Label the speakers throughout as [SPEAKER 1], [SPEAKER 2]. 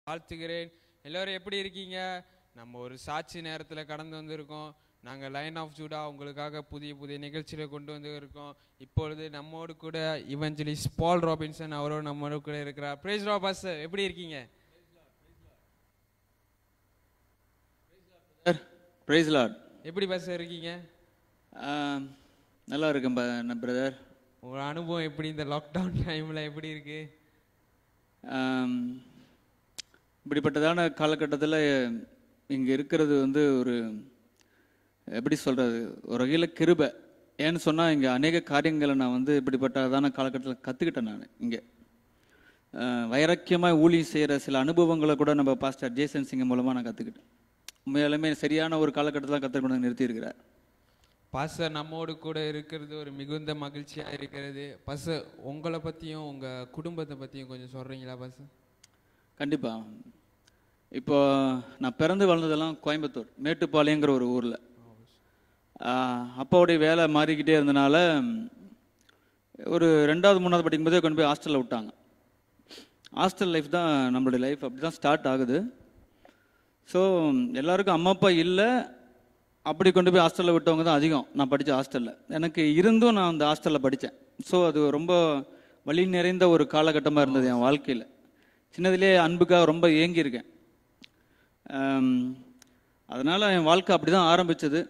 [SPEAKER 1] வாழ்த்துகிறேன் எல்லாரும் எப்படி இருக்கீங்க நம்ம ஒரு சாட்சி நேரத்தில் கடந்து வந்திருக்கோம் நாங்கள் லைன் ஆஃப் ஜூடா உங்களுக்காக புதிய புதிய நிகழ்ச்சிகளை கொண்டு வந்து இருக்கோம் இப்பொழுது நம்மோடு கூட இவஞ்சலிஸ் பால் ராபின்சன் அவரோடு நம்மோடு கூட இருக்கிறார் பிரேஸ் ராபாஸ் எப்படி இருக்கீங்க
[SPEAKER 2] பிரைஸ் லார்ட்
[SPEAKER 1] எப்படி பஸ் இருக்கீங்க
[SPEAKER 2] நல்லா இருக்கேன் பிரதர்
[SPEAKER 1] உங்களோட அனுபவம் எப்படி இந்த லாக்டவுன் டைமில் எப்படி இருக்கு
[SPEAKER 2] இப்படிப்பட்டதான காலகட்டத்தில் இங்கே இருக்கிறது வந்து ஒரு எப்படி சொல்கிறது ஒரு வகையில் கிருபை ஏன்னு சொன்னால் இங்கே அநேக காரியங்களை நான் வந்து இப்படிப்பட்டதான காலகட்டத்தில் கற்றுக்கிட்டேன் நான் இங்கே வைராக்கியமாக ஊழியம் செய்கிற சில அனுபவங்களை கூட நம்ம பாஸ்டர் ஜேசன் சிங் மூலமாக நான் கற்றுக்கிட்டேன் உண்மையாலுமே சரியான ஒரு காலகட்டத்தில் கற்றுக்கொண்டு நிறுத்தியிருக்கிறார்
[SPEAKER 1] பாச நம்மோடு கூட இருக்கிறது ஒரு மிகுந்த மகிழ்ச்சியாக இருக்கிறது பஸ் உங்களை பற்றியும் உங்கள் குடும்பத்தை பற்றியும் கொஞ்சம் சொல்கிறீங்களா பஸ்
[SPEAKER 2] கண்டிப்பாக இப்போ நான் பிறந்து வளர்ந்ததெல்லாம் கோயம்புத்தூர் மேட்டுப்பாளையங்கிற ஒரு ஊரில் அப்பாவுடைய வேலை மாறிக்கிட்டே இருந்தனால ஒரு ரெண்டாவது மூணாவது படிக்கும்போதே கொண்டு போய் ஹாஸ்டலில் விட்டாங்க ஹாஸ்டல் லைஃப் தான் நம்மளுடைய லைஃப் அப்படி தான் ஸ்டார்ட் ஆகுது ஸோ எல்லாருக்கும் அம்மா அப்பா இல்லை அப்படி கொண்டு போய் ஹாஸ்டலில் விட்டவங்க தான் அதிகம் நான் படித்த ஹாஸ்டலில் எனக்கு இருந்தும் நான் அந்த ஹாஸ்டலில் படித்தேன் ஸோ அது ரொம்ப வழி நிறைந்த ஒரு காலகட்டமாக இருந்தது என் வாழ்க்கையில் சின்னதிலே அன்புக்காக ரொம்ப ஏங்கியிருக்கேன் அதனால் என் வாழ்க்கை அப்படி தான் ஆரம்பித்தது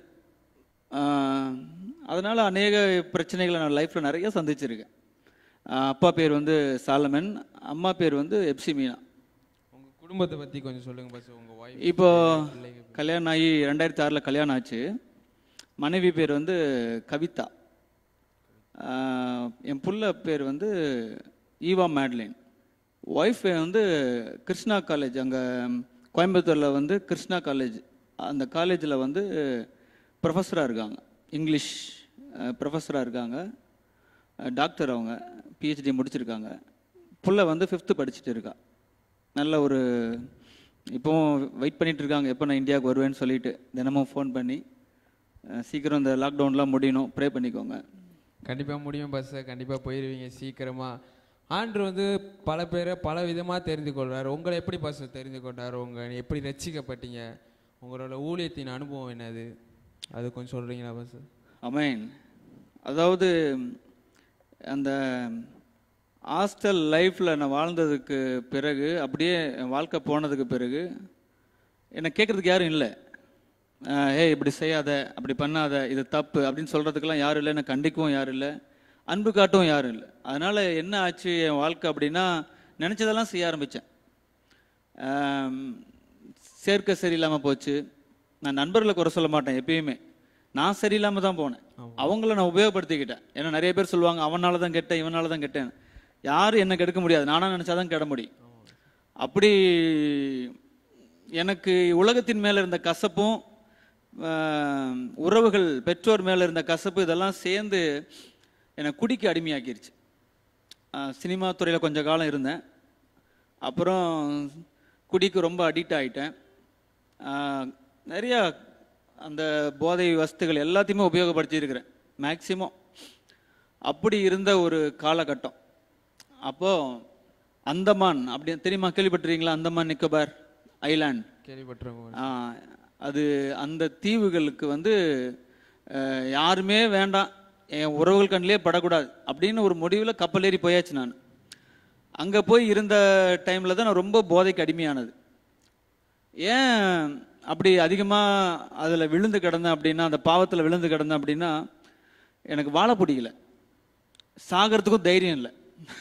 [SPEAKER 2] அதனால் அநேக பிரச்சனைகளை நான் லைஃப்பில் நிறைய சந்திச்சிருக்கேன் ஆஹ் அப்பா பேர் வந்து சாலமன் அம்மா பேர் வந்து எப்சி மீனா
[SPEAKER 1] உங்கள் குடும்பத்தை பற்றி கொஞ்சம் சொல்லுங்கள் பஸ் உங்கள் ஒய்ஃப்
[SPEAKER 2] இப்போ கல்யாணம் ஆகி ரெண்டாயிரத்தி ஆறில் கல்யாணம் ஆச்சு மனைவி பேர் வந்து கவிதா ஆஹ் என் புள்ள பேர் வந்து ஈவா மேட்லின் ஒய்ஃப் வந்து கிருஷ்ணா காலேஜ் அங்கே கோயம்புத்தூரில் வந்து கிருஷ்ணா காலேஜ் அந்த காலேஜில் வந்து ப்ரொஃபஸராக இருக்காங்க இங்கிலீஷ் ப்ரொஃபஸராக இருக்காங்க டாக்டர் அவங்க பிஹெச்டி முடிச்சிருக்காங்க புள்ள வந்து ஃபிஃப்த்து படிச்சுட்டு இருக்கா நல்ல ஒரு இப்போவும் வெயிட் பண்ணிட்டு இருக்காங்க எப்போ நான் இந்தியாவுக்கு வருவேன்னு சொல்லிட்டு தினமும் ஃபோன் பண்ணி அஹ், சீக்கிரம் இந்த லாக்டவுன்லாம் முடியணும் ப்ரே பண்ணிக்கோங்க
[SPEAKER 1] கண்டிப்பாக முடியும் பஸ் கண்டிப்பாக போயிடுவீங்க சீக்கிரமாக ஆண்டு வந்து பல பேரை பல விதமாக தெரிந்து கொள்றார் உங்களை எப்படி பஸ் தெரிந்து கொண்டார் உங்கள் எப்படி ரசிக்கப்பட்டீங்க உங்களோட ஊழியத்தின் அனுபவம் என்னது அது கொஞ்சம் சொல்கிறீங்களா பஸ்
[SPEAKER 2] அமேன் அதாவது அந்த ஹாஸ்டல் லைஃப்பில் நான் வாழ்ந்ததுக்கு பிறகு அப்படியே என் வாழ்க்கை போனதுக்கு பிறகு என்னை கேட்குறதுக்கு யாரும் இல்லை ஏய் இப்படி செய்யாத அப்படி பண்ணாத இது தப்பு அப்படின்னு சொல்கிறதுக்கெல்லாம் யாரும் இல்லை என்னை கண்டிக்கவும் யாரும் இல்லை அன்பு காட்டவும் யாரும் இல்லை அதனால் என்ன ஆச்சு என் வாழ்க்கை அப்படின்னா நினச்சதெல்லாம் செய்ய ஆரம்பித்தேன் சேர்க்கை சரியில்லாமல் போச்சு நான் நண்பர்களை குறை சொல்ல மாட்டேன் எப்பயுமே நான் சரியில்லாமல் தான் போனேன் அவங்கள நான் உபயோகப்படுத்திக்கிட்டேன் ஏன்னா நிறைய பேர் சொல்லுவாங்க அவனால தான் கெட்டேன் இவனால தான் கெட்டேன் யாரும் என்ன கெடுக்க முடியாது நானா நினச்சாதான் கெட முடியும் அப்படி எனக்கு உலகத்தின் மேலே இருந்த கசப்பும் ஆஹ், உறவுகள் பெற்றோர் மேலே இருந்த கசப்பு இதெல்லாம் சேர்ந்து என்னை குடிக்க அடிமையாக்கிருச்சு ஆஹ், சினிமா துறையில் கொஞ்ச காலம் இருந்தேன் அப்புறம் குடிக்கு ரொம்ப அடிக்ட் ஆகிட்டேன் நிறையா அந்த போதை வஸ்துகள் எல்லாத்தையுமே உபயோகப்படுத்தியிருக்கிறேன் மேக்சிமம் அப்படி இருந்த ஒரு காலகட்டம் அப்போ அந்தமான் அப்படி தெரியுமா கேள்விப்பட்டிருக்கீங்களா அந்தமான் நிக்கோபார் ஐலாண்ட்
[SPEAKER 1] கேள்விப்பட்டிருக்கோம்
[SPEAKER 2] ஆ, அது அந்த தீவுகளுக்கு வந்து அஹ், யாருமே வேண்டாம் என் உறவுகள் கண்ணிலே படக்கூடாது அப்படின்னு ஒரு முடிவில் கப்பல் ஏறி போயாச்சு நான் அங்கே போய் இருந்த டைமில் தான் நான் ரொம்ப போதைக்கு அடிமையானது ஏன் அப்படி அதிகமாக அதில் விழுந்து கிடந்தேன் அப்படின்னா அந்த பாவத்தில் விழுந்து கிடந்தேன் அப்படின்னா எனக்கு வாழ பிடிக்கல சாகிறதுக்கும் தைரியம் இல்லை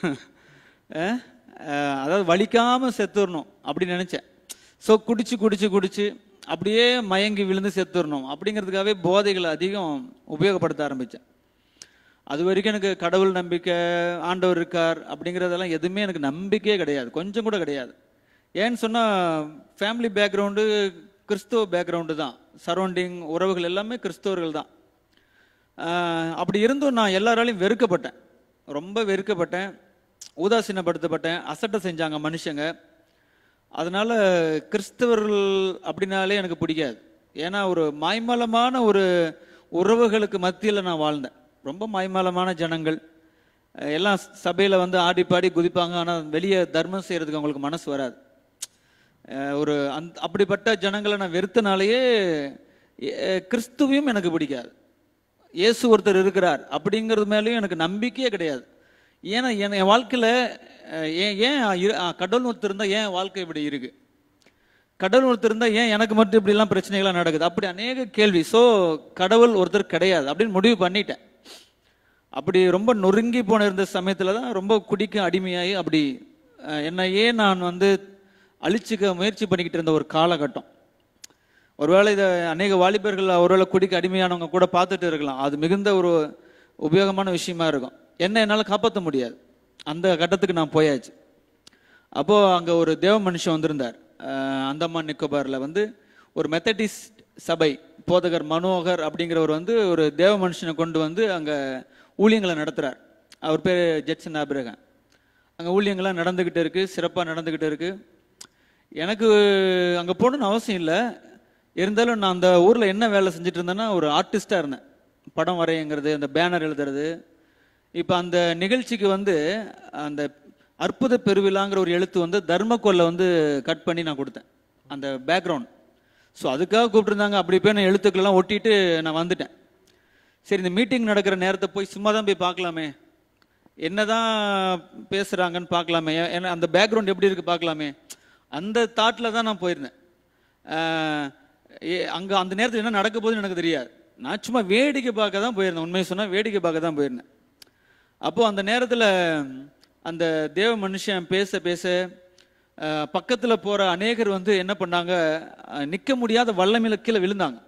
[SPEAKER 2] அஹ், அஹ், அதாவது வலிக்காமல் செத்துடணும் அப்படி நினச்சேன் ஸோ குடிச்சு குடிச்சு குடிச்சு அப்படியே மயங்கி விழுந்து செத்துடணும் அப்படிங்கிறதுக்காகவே போதைகளை அதிகம் உபயோகப்படுத்த ஆரம்பித்தேன் அது வரைக்கும் எனக்கு கடவுள் நம்பிக்கை ஆண்டவர் இருக்கார் அப்படிங்கிறதெல்லாம் எதுவுமே எனக்கு நம்பிக்கையே கிடையாது கொஞ்சம் கூட கிடையாது ஏன்னு சொன்னால் ஃபேமிலி பேக்ரவுண்டு கிறிஸ்துவ பேக்ரவுண்டு தான் சரௌண்டிங் உறவுகள் எல்லாமே கிறிஸ்தவர்கள் தான் ஆஹ் அப்படி இருந்தும் நான் எல்லாராலையும் வெறுக்கப்பட்டேன் ரொம்ப வெறுக்கப்பட்டேன் ஊதாசீனப்படுத்தப்பட்டேன் அசட்டை செஞ்சாங்க மனுஷங்க அதனால கிறிஸ்தவர்கள் அப்படின்னாலே எனக்கு பிடிக்காது ஏன்னா ஒரு மாய்மலமான ஒரு உறவுகளுக்கு மத்தியில் நான் வாழ்ந்தேன் ரொம்ப மாய்மலமான ஜனங்கள் அஹ் எல்லாம் சபையில் வந்து ஆடி பாடி குதிப்பாங்க ஆனால் வெளியே தர்மம் செய்கிறதுக்கு அவங்களுக்கு மனசு வராது அஹ், ஒரு அந் அப்படிப்பட்ட ஜனங்களை நான் வெறுத்தனாலேயே அஹ், கிறிஸ்துவையும் எனக்கு பிடிக்காது இயேசு ஒருத்தர் இருக்கிறார் அப்படிங்கிறது மேலேயும் எனக்கு நம்பிக்கையே கிடையாது ஏன்னா என் என் வாழ்க்கையில் ஏன் ஏன் இரு- அஹ், கடவுள் ஒருத்தர் இருந்தால் ஏன் வாழ்க்கை இப்படி இருக்கு கடவுள் ஒருத்தர் இருந்தால் ஏன் எனக்கு மட்டும் இப்படிலாம் பிரச்சனைகள்லாம் நடக்குது அப்படி அநேக கேள்வி ஸோ கடவுள் ஒருத்தர் கிடையாது அப்படின்னு முடிவு பண்ணிட்டேன் அப்படி ரொம்ப நொறுங்கி போன இருந்த சமயத்தில் தான் ரொம்ப குடிக்க அடிமையாகி அப்படி அஹ், என்னையே நான் வந்து அழிச்சுக்க முயற்சி பண்ணிக்கிட்டு இருந்த ஒரு காலகட்டம் ஒருவேளை இதை அநேக வாலிபர்கள் ஒருவேளை குடிக்க அடிமையானவங்க கூட பார்த்துட்டு இருக்கலாம் அது மிகுந்த ஒரு உபயோகமான விஷயமா இருக்கும் என்ன என்னால் காப்பாற்ற முடியாது அந்த கட்டத்துக்கு நான் போயாச்சு அப்போ அங்க ஒரு தேவ மனுஷன் வந்திருந்தார் அஹ் அந்தமான் நிக்கோபார்ல வந்து ஒரு மெத்தடிஸ்ட் சபை போதகர் மனோகர் அப்படிங்கிறவர் வந்து ஒரு தேவ மனுஷனை கொண்டு வந்து அங்க ஊழியங்களை நடத்துறார் அவர் பேர் ஜெட்சன் ஆபிரகாம் அங்க ஊழியங்கள்லாம் நடந்துகிட்டு இருக்கு சிறப்பா நடந்துகிட்டு இருக்கு எனக்கு அங்க போகணும்னு அவசியம் இல்லை இருந்தாலும் நான் அந்த ஊர்ல என்ன வேலை செஞ்சுட்டு இருந்தேன்னா ஒரு ஆர்டிஸ்டா இருந்தேன் படம் வரையங்கிறது அந்த பேனர் எழுதுறது இப்போ அந்த நிகழ்ச்சிக்கு வந்து அந்த அற்புத பெருவிழாங்கிற ஒரு எழுத்து வந்து தர்மக்கோல்ல வந்து கட் பண்ணி நான் கொடுத்தேன் அந்த பேக்ரவுண்ட் ஸோ அதுக்காக கூப்பிட்டுருந்தாங்க அப்படி போய் நான் எழுத்துக்கள்லாம் ஒட்டிட்டு நான் வந்துட்டேன் சரி இந்த மீட்டிங் நடக்கிற நேரத்தை போய் சும்மா தான் போய் பார்க்கலாமே என்னதான் பேசுறாங்கன்னு பார்க்கலாமே ஏ- ஏன்னா அந்த பேக்ரவுண்ட் எப்படி இருக்கு பார்க்கலாமே அந்த தாட்டில் தான் நான் போயிருந்தேன் ஆஹ் ஏ- அங்க அந்த நேரத்தில் என்ன நடக்க போகுதுன்னு எனக்கு தெரியாது நான் சும்மா வேடிக்கை பார்க்க தான் போயிருந்தேன் உண்மையை சொன்னா வேடிக்கை பார்க்க தான் போயிருந்தேன் அப்போ அந்த நேரத்துல அந்த தேவ மனுஷன் பேச பேச ஆஹ் பக்கத்துல போற அநேகர் வந்து என்ன பண்ணாங்க ஆஹ் நிக்க முடியாத வல்லமையில கீழே விழுந்தாங்க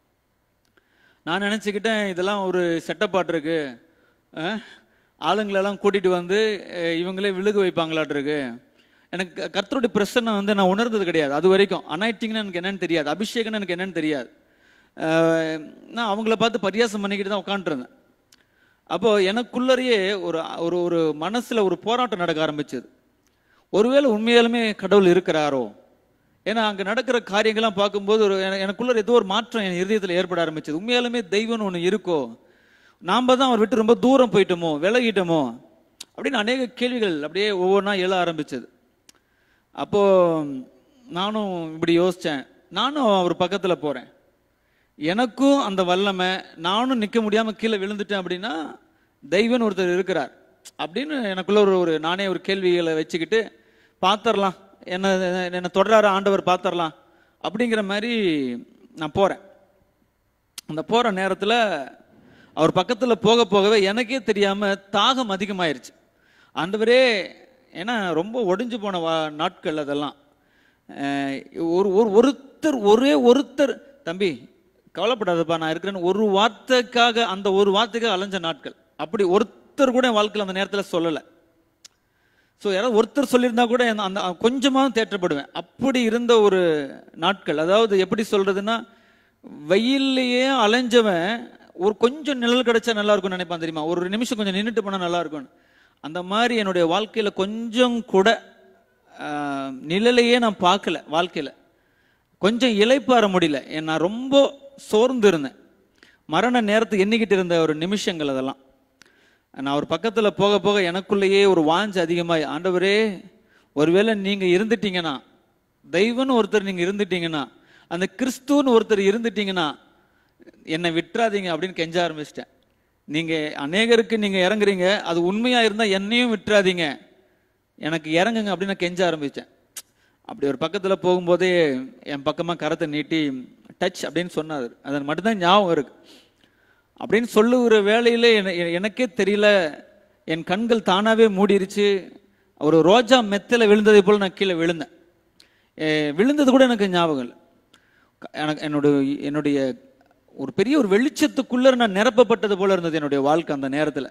[SPEAKER 2] நான் நினச்சிக்கிட்டேன் இதெல்லாம் ஒரு செட்டப்பாட் இருக்கு அஹ், ஆளுங்களெல்லாம் கூட்டிட்டு வந்து அஹ், இவங்களே விழுக வைப்பாங்களாட்டு இருக்கு எனக்கு க- கர்த்தருடைய பிரசன்னை வந்து நான் உணர்ந்தது கிடையாது அது வரைக்கும் அனாய்டிங்னு எனக்கு என்னன்னு தெரியாது அபிஷேகம்னு எனக்கு என்னன்னு தெரியாது அஹ், நான் அவங்கள பார்த்து பரியாசம் பண்ணிக்கிட்டு தான் உட்காந்துருந்தேன் அப்போ எனக்குள்ளரையே ஒரு ஒரு ஒரு மனசுல ஒரு போராட்டம் நடக்க ஆரம்பிச்சது ஒருவேளை உண்மையாலுமே கடவுள் இருக்கிறாரோ ஏன்னா அங்க நடக்கிற காரியங்கள்லாம் பார்க்கும்போது ஒரு என- எனக்குள்ள ஏதோ ஒரு மாற்றம் என் இருதயத்துல ஏற்பட ஆரம்பிச்சது உண்மையாலுமே தெய்வம்னு ஒண்ணு இருக்கோ நாம தான் அவர் விட்டு ரொம்ப தூரம் போயிட்டோமோ விலகிட்டோமோ அப்படின்னு அநேக கேள்விகள் அப்படியே ஒவ்வொன்றா எழ ஆரம்பிச்சது அப்போ நானும் இப்படி யோசிச்சேன் நானும் அவர் பக்கத்துல போறேன் எனக்கும் அந்த வல்லமை நானும் நிக்க முடியாம கீழே விழுந்துட்டேன் அப்படின்னா தெய்வன் ஒருத்தர் இருக்கிறார் அப்படின்னு எனக்குள்ள ஒரு ஒரு நானே ஒரு கேள்விகளை வச்சுக்கிட்டு பாத்திரலாம் என்ன என்ன தொடரார ஆண்டவர் பாத்திரலாம் அப்படிங்கிற மாதிரி நான் போறேன் அந்த போற நேரத்துல அவர் பக்கத்துல போக போகவே எனக்கே தெரியாம தாகம் அதிகமாயிருச்சு ஆண்டவரே ஏன்னா ரொம்ப ஒடிஞ்சு போன வா- நாட்கள் அதெல்லாம் அஹ் ஒரு ஒரு ஒருத்தர் ஒரே ஒருத்தர் தம்பி கவலைப்படாதப்பா நான் இருக்கிறேன்னு ஒரு வார்த்தைக்காக அந்த ஒரு வார்த்தைக்காக அலைஞ்ச நாட்கள் அப்படி ஒருத்தர் கூட என் வாழ்க்கையில் அந்த நேரத்தில் சொல்லலை ஸோ யாராவது ஒருத்தர் சொல்லியிருந்தா கூட அந்த- அந்த கொஞ்சமாக தேற்றப்படுவேன் அப்படி இருந்த ஒரு நாட்கள் அதாவது எப்படி சொல்றதுன்னா வெயில்லையே அலைஞ்சவன் ஒரு கொஞ்சம் நிழல் கிடைச்சா நல்லா இருக்கும்னு நினைப்பான் தெரியுமா ஒரு நிமிஷம் கொஞ்சம் நின்றுட்டு போனா நல்லா இருக்கும் அந்த மாதிரி என்னுடைய வாழ்க்கையில கொஞ்சம் கூட ஆஹ், நிழலையே நான் பார்க்கல வாழ்க்கையில கொஞ்சம் இளைப்பாற முடியல ஏன் நான் ரொம்ப சோர்ந்து இருந்தேன் மரண நேரத்தை எண்ணிக்கிட்டு இருந்த ஒரு நிமிஷங்கள் அதெல்லாம் நான் ஒரு பக்கத்துல போக போக எனக்குள்ளேயே ஒரு வாஞ்சு அதிகமாய் ஆண்டவரே ஒருவேளை நீங்க இருந்துட்டீங்கன்னா தெய்வம்னு ஒருத்தர் நீங்க இருந்துட்டீங்கன்னா அந்த கிறிஸ்துன்னு ஒருத்தர் இருந்துட்டீங்கன்னா என்னை விட்டுறாதீங்க அப்படின்னு கெஞ்ச ஆரம்பிச்சிட்டேன் நீங்க அநேகருக்கு நீங்க இறங்குறீங்க அது உண்மையா இருந்தா என்னையும் விட்டுறாதீங்க எனக்கு இறங்குங்க அப்படின்னு நான் கெஞ்ச ஆரம்பிச்சேன் அப்படி ஒரு பக்கத்துல போகும்போதே என் பக்கமா கரத்தை நீட்டி டச் அப்படின்னு சொன்னார் அது மட்டும்தான் ஞாபகம் இருக்கு அப்படின்னு சொல்லுகிற வேலையில என- எ- எனக்கே தெரியல என் கண்கள் தானாவே மூடிருச்சு ஒரு ரோஜா மெத்தல விழுந்ததை போல நான் கீழே விழுந்தேன் எ, விழுந்தது கூட எனக்கு ஞாபகம் இல்லை க- எனக்கு என்னுடைய என்னுடைய ஒரு பெரிய ஒரு வெளிச்சத்துக்குள்ள நான் நிரப்பப்பட்டது போல இருந்தது என்னுடைய வாழ்க்கை அந்த நேரத்துல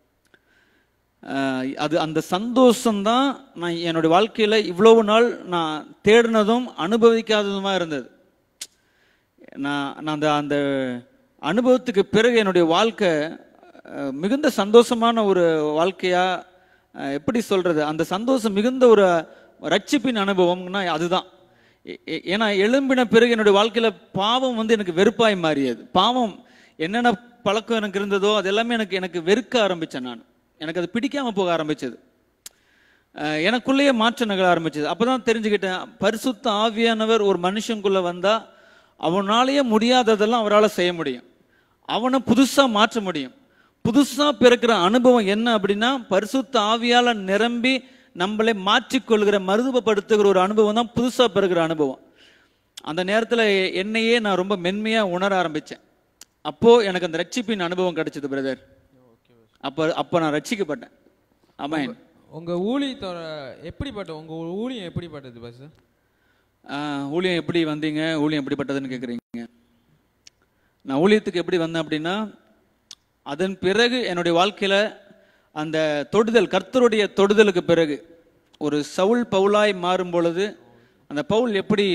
[SPEAKER 2] ஆஹ் அது அந்த சந்தோஷம்தான் நான் என்னுடைய வாழ்க்கையில இவ்வளவு நாள் நான் தேடினதும் அனுபவிக்காததுமா இருந்தது நான் நான் அந்த அந்த அனுபவத்துக்கு பிறகு என்னுடைய வாழ்க்கை அஹ், மிகுந்த சந்தோஷமான ஒரு வாழ்க்கையா அஹ், எப்படி சொல்றது அந்த சந்தோஷம் மிகுந்த ஒரு ரட்சிப்பின் அனுபவம்னா அதுதான் ஏ- ஏ- ஏன்னா எழும்பின பிறகு என்னுடைய வாழ்க்கையில பாவம் வந்து எனக்கு வெறுப்பாய் மாறியது பாவம் என்னென்ன பழக்கம் எனக்கு இருந்ததோ அது எல்லாமே எனக்கு எனக்கு வெறுக்க ஆரம்பிச்சேன் நான் எனக்கு அது பிடிக்காம போக ஆரம்பிச்சது அஹ், எனக்குள்ளேயே மாற்றம் நிகழ ஆரம்பிச்சது அப்பதான் தெரிஞ்சுக்கிட்டேன் பரிசுத்த ஆவியானவர் ஒரு மனுஷனுக்குள்ள வந்தா அவனாலேயே முடியாததெல்லாம் அவரால் செய்ய முடியும் அவனை புதுசா மாற்ற முடியும் புதுசா பிறக்கிற அனுபவம் என்ன அப்படின்னா பரிசுத்த ஆவியால நிரம்பி நம்மளை மாற்றிக்கொள்கிற மருதுபப்படுத்துகிற ஒரு அனுபவம் தான் புதுசா பிறக்கிற அனுபவம் அந்த நேரத்துல என்னையே நான் ரொம்ப மென்மையா உணர ஆரம்பிச்சேன் அப்போ எனக்கு அந்த ரட்சிப்பின் அனுபவம் கிடைச்சது பிரதர் அப்ப அப்ப நான் ரட்சிக்கப்பட்டேன் ஆமாம்
[SPEAKER 1] உங்க ஊழியத்தோட எப்படிப்பட்ட உங்க ஊழியம் எப்படிப்பட்டது பஸ்
[SPEAKER 2] ஆஹ் ஊழியம் எப்படி வந்தீங்க ஊழியம் எப்படிப்பட்டதுன்னு கேட்குறீங்க நான் ஊழியத்துக்கு எப்படி வந்தேன் அப்படின்னா அதன் பிறகு என்னுடைய வாழ்க்கையில அந்த தொடுதல் கர்த்தருடைய தொடுதலுக்கு பிறகு ஒரு சவுல் பவுலாய் மாறும் பொழுது அந்த பவுல் எப்படி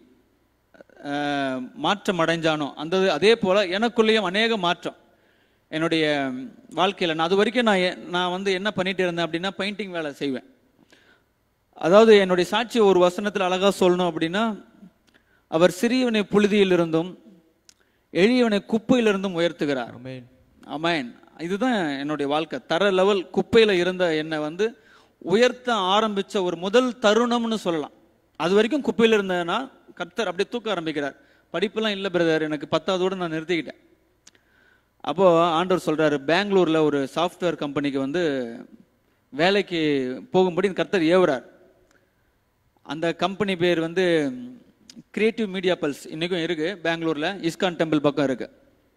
[SPEAKER 2] ஆஹ், மாற்றம் அடைஞ்சானோ அந்த அதே போல எனக்குள்ளேயும் அநேக மாற்றம் என்னுடைய வாழ்க்கையில நான் அது வரைக்கும் நான் எ- நான் வந்து என்ன பண்ணிட்டு இருந்தேன் அப்படின்னா பெயிண்டிங் வேலை செய்வேன் அதாவது என்னுடைய சாட்சி ஒரு வசனத்தில் அழகா சொல்லணும் அப்படின்னா அவர் சிறியவனை புழுதியில் இருந்தும் எளியவனை குப்பையிலிருந்தும் உயர்த்துகிறார்
[SPEAKER 1] ஆமென்
[SPEAKER 2] அமேன் இதுதான் என்னுடைய வாழ்க்கை தர லெவல் குப்பையில இருந்த என்னை வந்து உயர்த்த ஆரம்பிச்ச ஒரு முதல் தருணம்னு சொல்லலாம் அது வரைக்கும் குப்பையில இருந்தேன்னா கர்த்தர் அப்படியே தூக்க ஆரம்பிக்கிறார் படிப்பெல்லாம் இல்லை பிரதர் எனக்கு பத்தாவதோட நான் நிறுத்திக்கிட்டேன் அப்போ ஆண்டவர் சொல்றாரு பெங்களூர்ல ஒரு சாஃப்ட்வேர் கம்பெனிக்கு வந்து வேலைக்கு போகும்படி கர்த்தர் ஏவுறார் அந்த கம்பெனி பேர் வந்து கிரியேட்டிவ் மீடியா பல்ஸ் இன்னைக்கும் இருக்கு பெங்களூர்ல இஸ்கான் டெம்பிள் பக்கம் இருக்கு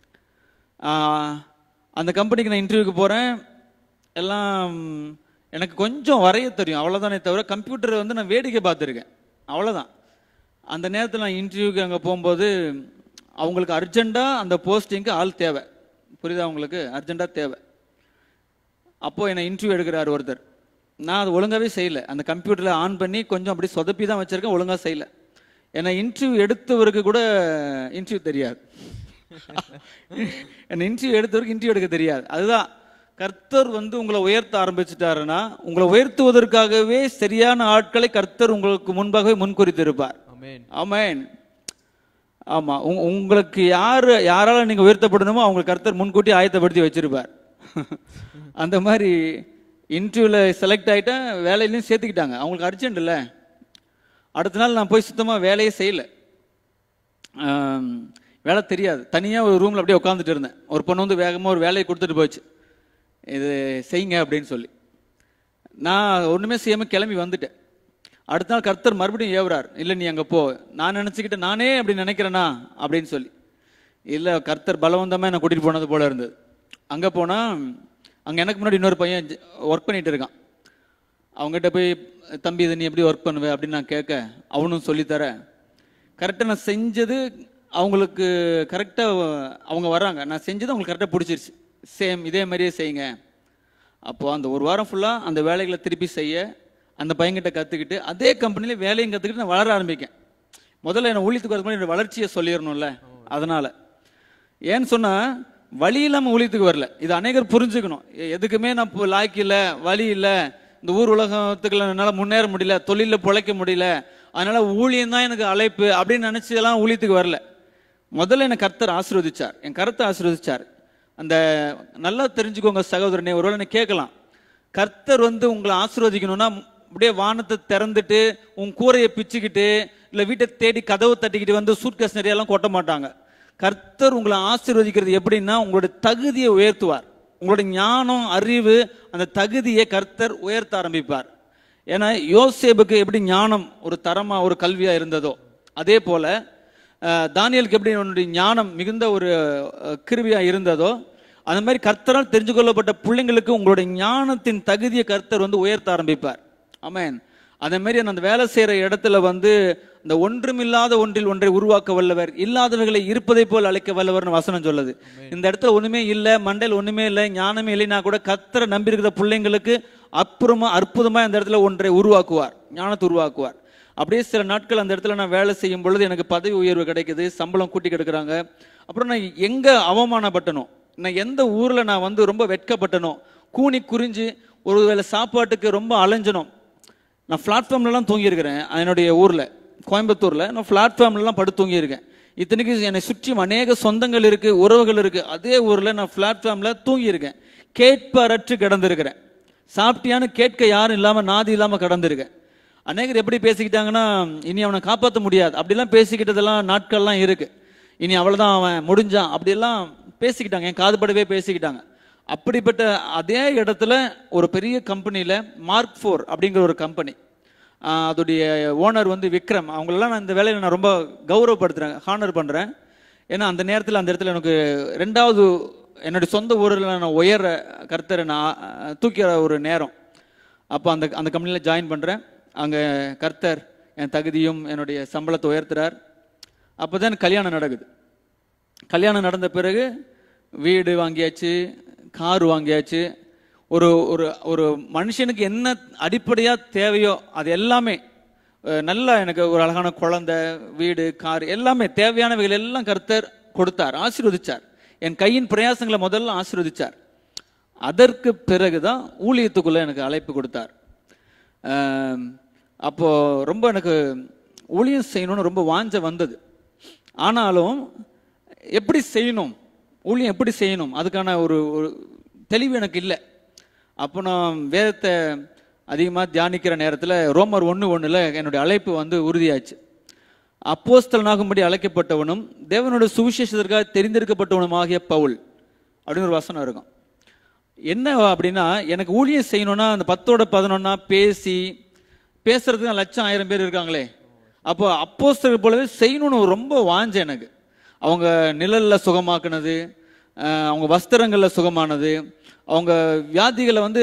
[SPEAKER 2] ஆஹ், அந்த கம்பெனிக்கு நான் இன்டர்வியூக்கு போறேன் எல்லாம் எனக்கு கொஞ்சம் வரைய தெரியும் அவ்வளவுதானே தவிர கம்ப்யூட்டரை வந்து நான் வேடிக்கை பார்த்துருக்கேன் அவ்வளவுதான் அந்த நேரத்தில் நான் இன்டர்வியூக்கு அங்கே போகும்போது அவங்களுக்கு அர்ஜென்ட்டாக அந்த போஸ்டிங்க்கு ஆள் தேவை புரியுதா உங்களுக்கு அர்ஜென்ட்டாக தேவை அப்போ என்னை இன்டர்வியூ எடுக்கிறார் ஒருத்தர் நான் அது ஒழுங்காவே செய்யல அந்த கம்ப்யூட்டரில் ஆன் பண்ணி கொஞ்சம் அப்படி சொதப்பி தான் வச்சிருக்கேன் ஒழுங்கா செய்யல என்னை இன்டர்வியூ எடுத்தவருக்கு கூட இன்டர்வியூ தெரியாது என்னை இன்டர்வியூ எடுத்தவருக்கு இன்டர்வியூ எடுக்க தெரியாது அதுதான் கர்த்தர் வந்து உங்களை உயர்த்த ஆரம்பிச்சிட்டாருன்னா உங்களை உயர்த்துவதற்காகவே சரியான ஆட்களை கர்த்தர் உங்களுக்கு முன்பாகவே முன்குறித்திருப்பார்
[SPEAKER 1] ஆமென்
[SPEAKER 2] ஆமென் ஆமா உங்க- உங்களுக்கு யாரு யாரால நீங்க உயர்த்தப்படணுமோ அவங்க கர்த்தர் முன்கூட்டி ஆயத்தப்படுத்தி வச்சிருப்பார் அந்த மாதிரி இன்டர்வியூல செலக்ட் ஆயிட்டேன் வேலையிலையும் சேர்த்துக்கிட்டாங்க அவங்களுக்கு அர்ஜென்ட் இல்ல அடுத்த நாள் நான் போய் சுத்தமா வேலையே செய்யல ஆம், வேலை தெரியாது தனியா ஒரு ரூம்ல அப்படியே உட்காந்துட்டு இருந்தேன் ஒரு பொண்ணு வந்து வேகமா ஒரு வேலையை கொடுத்துட்டு போச்சு இது செய்யுங்க அப்படின்னு சொல்லி நான் ஒண்ணுமே செய்யாம கிளம்பி வந்துட்டேன் அடுத்த நாள் கர்த்தர் மறுபடியும் ஏவுறார் இல்ல நீ அங்க போ நான் நினைச்சுக்கிட்டு நானே அப்படி நினைக்கிறேனா அப்படின்னு சொல்லி இல்ல கர்த்தர் பலவந்தமா என்னை கூட்டிட்டு போனது போல இருந்தது அங்க போனா அங்க எனக்கு முன்னாடி இன்னொரு பையன் ஒர்க் பண்ணிட்டு இருக்கான் அவங்ககிட்ட போய் தம்பி இதை நீ எப்படி ஒர்க் பண்ணுவ அப்படின்னு நான் கேட்க அவனும் சொல்லித்தர கரெக்டாக நான் செஞ்சது அவங்களுக்கு கரெக்டாக அவங்க வர்றாங்க நான் செஞ்சது அவங்களுக்கு கரெக்டாக பிடிச்சிருச்சு சேம் இதே மாதிரியே செய்யுங்க அப்போ அந்த ஒரு வாரம் ஃபுல்லாக அந்த வேலைகளை திருப்பி செய்ய அந்த பையன்கிட்ட கற்றுக்கிட்டு அதே கம்பெனியில் வேலையும் கற்றுக்கிட்டு நான் வளர ஆரம்பிக்கேன் முதல்ல என்ன ஊழியத்துக்கு வரதுக்கு முன்னாடி என்னோட வளர்ச்சியை சொல்லிடணும்ல அதனால ஏன்னு சொன்னா வழி இல்லாம ஊழியத்துக்கு வரல இது அநேகர் புரிஞ்சுக்கணும் எ- எதுக்குமே நான் இப்போ லாய்க்கு இல்ல வழி இல்ல இந்த ஊர் உலகத்துக்குள்ள என்னால முன்னேற முடியல தொழில பொழைக்க முடியல அதனால ஊழியம் தான் எனக்கு அழைப்பு அப்படின்னு நினைச்சு எல்லாம் ஊழியத்துக்கு வரல முதல்ல என்னை கர்த்தர் ஆசீர்வதிச்சார் என் கருத்தை ஆசீர்வதிச்சார் அந்த நல்லா தெரிஞ்சுக்கோங்க சகோதரனே ஒருவேளை நீ கேட்கலாம் கர்த்தர் வந்து உங்களை ஆசீர்வதிக்கணும்னா அப்படியே வானத்தை திறந்துட்டு உன் கூரையை பிச்சுக்கிட்டு இல்ல வீட்டை தேடி கதவு தட்டிக்கிட்டு வந்து சூட்கேஸ் நிறைய எல்லாம் கொட்ட மாட்டாங்க கர்த்தர் உங்களை ஆசீர்வதிக்கிறது எப்படின்னா உங்களுடைய தகுதியை உயர்த்துவார் உங்களுடைய ஞானம் அறிவு அந்த தகுதியை கர்த்தர் உயர்த்த ஆரம்பிப்பார் ஏன்னா யோசேப்புக்கு எப்படி ஞானம் ஒரு தரமா ஒரு கல்வியா இருந்ததோ அதே போல அஹ், தானியேலுக்கு எப்படி அவனுடைய ஞானம் மிகுந்த ஒரு அஹ், கிருபையா இருந்ததோ அந்த மாதிரி கர்த்தரால் தெரிஞ்சு கொள்ளப்பட்ட பிள்ளைங்களுக்கு உங்களுடைய ஞானத்தின் தகுதியை கர்த்தர் வந்து உயர்த்த ஆரம்பிப்பார் ஆமென் அதே மாதிரி அந்த வேலை செய்யற இடத்துல வந்து இந்த ஒன்றுமில்லாத ஒன்றில் ஒன்றை உருவாக்க வல்லவர் இல்லாதவர்களை இருப்பதை போல் அழைக்க வல்லவர்னு வசனம் சொல்லுது இந்த இடத்துல ஒண்ணுமே இல்ல மண்டையில் ஒண்ணுமே இல்லை ஞானமே இல்லைன்னா கூட கர்த்தரை நம்பி இருக்கிற பிள்ளைங்களுக்கு அப்புறமா அற்புதமா இந்த இடத்துல ஒன்றை உருவாக்குவார் ஞானத்தை உருவாக்குவார் அப்படியே சில நாட்கள் அந்த இடத்துல நான் வேலை செய்யும் பொழுது எனக்கு பதவி உயர்வு கிடைக்குது சம்பளம் கூட்டி கெடுக்கிறாங்க அப்புறம் நான் எங்க அவமானப்பட்டனோ நான் எந்த ஊர்ல நான் வந்து ரொம்ப வெட்கப்பட்டனோ கூனி குறிஞ்சு ஒருவேளை சாப்பாட்டுக்கு ரொம்ப அலைஞ்சனும் நான் பிளாட்ஃபார்ம்லலாம் தூங்கியிருக்கிறேன் என்னுடைய ஊரில் கோயம்புத்தூரில் நான் பிளாட்ஃபார்ம்லலாம் படுத்து தூங்கியிருக்கேன் இத்தனைக்கு என்னை சுற்றியும் அநேக சொந்தங்கள் இருக்கு உறவுகள் இருக்கு அதே ஊரில் நான் பிளாட்ஃபார்மில் தூங்கியிருக்கேன் கேட்பாரற்று கிடந்திருக்கிறேன் சாப்பிட்டியான்னு கேட்க யாரும் இல்லாம நாதி இல்லாம கடந்திருக்கேன் அநேகர் எப்படி பேசிக்கிட்டாங்கன்னா இனி அவனை காப்பாற்ற முடியாது அப்படிலாம் பேசிக்கிட்டதெல்லாம் நாட்கள்லாம் இருக்கு இனி அவ்வளவுதான் அவன் முடிஞ்சான் அப்படியெல்லாம் பேசிக்கிட்டாங்க என் காதுபடவே பேசிக்கிட்டாங்க அப்படிப்பட்ட அதே இடத்துல ஒரு பெரிய கம்பெனியில மார்க் ஃபோர் அப்படிங்கிற ஒரு கம்பெனி அதோடைய ஓனர் வந்து விக்ரம் அவங்களெல்லாம் நான் இந்த வேலையில நான் ரொம்ப கௌரவப்படுத்துறேன் ஹானர் பண்றேன் ஏன்னா அந்த நேரத்தில் அந்த இடத்துல எனக்கு ரெண்டாவது என்னுடைய சொந்த ஊரில் நான் உயர கர்த்தரை நான் அஹ், தூக்கிற ஒரு நேரம் அப்போ அந்த அந்த கம்பெனியில் ஜாயின் பண்ணுறேன் அங்கே கர்த்தர் என் தகுதியும் என்னுடைய சம்பளத்தை உயர்த்துறார் அப்போ தான் கல்யாணம் நடக்குது கல்யாணம் நடந்த பிறகு வீடு வாங்கியாச்சு கார் வாங்கியாச்சு ஒரு ஒரு ஒரு மனுஷனுக்கு என்ன அடிப்படையா தேவையோ அது எல்லாமே அஹ், நல்லா எனக்கு ஒரு அழகான குழந்தை வீடு கார் எல்லாமே தேவையானவைகள் எல்லாம் கர்த்தர் கொடுத்தார் ஆசீர்வதிச்சார் என் கையின் பிரயாசங்களை முதல்ல ஆசீர்வதிச்சார் அதற்கு பிறகுதான் ஊழியத்துக்குள்ள எனக்கு அழைப்பு கொடுத்தார் ஆம், அப்போ ரொம்ப எனக்கு ஊழியம் செய்யணும்னு ரொம்ப வாஞ்ச வந்தது ஆனாலும் எப்படி செய்யணும் ஊழியம் எப்படி செய்யணும் அதுக்கான ஒரு ஒரு தெளிவு எனக்கு இல்லை அப்போ நான் வேதத்தை அதிகமாக தியானிக்கிற நேரத்தில் ரோமர் ஒன்று ஒன்றில் என்னுடைய அழைப்பு வந்து உறுதியாச்சு அப்போஸ்தலனாகும்படி அழைக்கப்பட்டவனும் தேவனுடைய சுவிசேஷத்திற்காக தெரிந்தெடுக்கப்பட்டவனுமாகிய பவுல் அப்படின்னு ஒரு வசனம் இருக்கும் என்ன அப்படின்னா எனக்கு ஊழியம் செய்யணும்னா அந்த பத்தோட பதினொன்னா பேசி பேசுறதுக்கு லட்சம் ஆயிரம் பேர் இருக்காங்களே அப்போ அப்போஸ்தலர் போலவே செய்யணும்னு ரொம்ப வாஞ்ச எனக்கு அவங்க நிழல்ல சுகமாக்குனது அஹ், அவங்க வஸ்திரங்கள்ல சுகமானது அவங்க வியாதிகளை வந்து